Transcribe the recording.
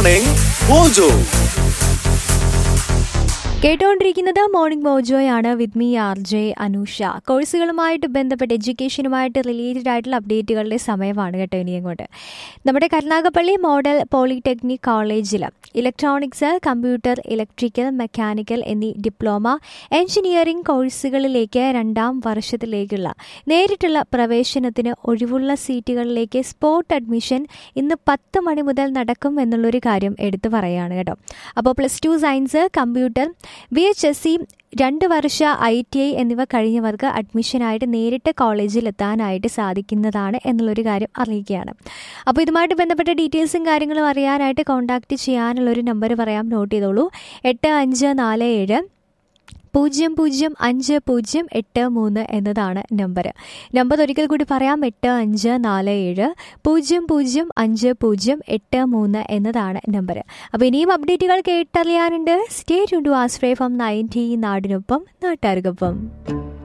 morning mojo കേട്ടുകൊണ്ടിരിക്കുന്നത് morning മോജോയാണ് with me R J Anusha കോഴ്സുകളുമായിട്ട് ബന്ധപ്പെട്ട് എഡ്യൂക്കേഷനുമായിട്ട് റിലേറ്റഡ് ആയിട്ടുള്ള അപ്ഡേറ്റുകളുടെ സമയമാണ് കേട്ടോ ഇനി അങ്ങോട്ട് നമ്മുടെ കരുനാഗപ്പള്ളി മോഡൽ പോളിടെക്നിക് കോളേജിൽ ഇലക്ട്രോണിക്സ് കമ്പ്യൂട്ടർ ഇലക്ട്രിക്കൽ മെക്കാനിക്കൽ എന്നീ ഡിപ്ലോമ എഞ്ചിനീയറിംഗ് കോഴ്സുകളിലേക്ക് രണ്ടാം വർഷത്തിലേക്കുള്ള നേരിട്ടുള്ള പ്രവേശനത്തിന് ഒഴിവുള്ള സീറ്റുകളിലേക്ക് സ്പോട്ട് അഡ്മിഷൻ ഇന്ന് പത്ത് മണി മുതൽ നടക്കും എന്നുള്ളൊരു കാര്യം എടുത്തു പറയുകയാണ് കേട്ടോ അപ്പോൾ plus two science computer V H S C രണ്ട് വർഷ ഐ ടി ഐ എന്നിവ കഴിഞ്ഞവർക്ക് അഡ്മിഷനായിട്ട് നേരിട്ട് കോളേജിൽ എത്താനായിട്ട് സാധിക്കുന്നതാണ് എന്നുള്ളൊരു കാര്യം അറിയിക്കുകയാണ് അപ്പോൾ ഇതുമായിട്ട് ബന്ധപ്പെട്ട ഡീറ്റെയിൽസും കാര്യങ്ങളും അറിയാനായിട്ട് കോൺടാക്റ്റ് ചെയ്യാനുള്ളൊരു നമ്പർ പറയാം നോട്ട് ചെയ്തോളൂ എട്ട് അഞ്ച് നാല് ഏഴ് പൂജ്യം പൂജ്യം അഞ്ച് പൂജ്യം എട്ട് മൂന്ന് എന്നതാണ് നമ്പർ നമ്പർ ഒരിക്കൽ കൂടി പറയാം എട്ട് അഞ്ച് നാല് ഏഴ് പൂജ്യം പൂജ്യം അഞ്ച് പൂജ്യം എട്ട് മൂന്ന് എന്നതാണ് നമ്പർ അപ്പോൾ ഇനിയും അപ്ഡേറ്റുകൾ കേട്ടറിയാനുണ്ട് stay to astray from ninety നാടിനൊപ്പം നാട്ടുകാർക്കൊപ്പം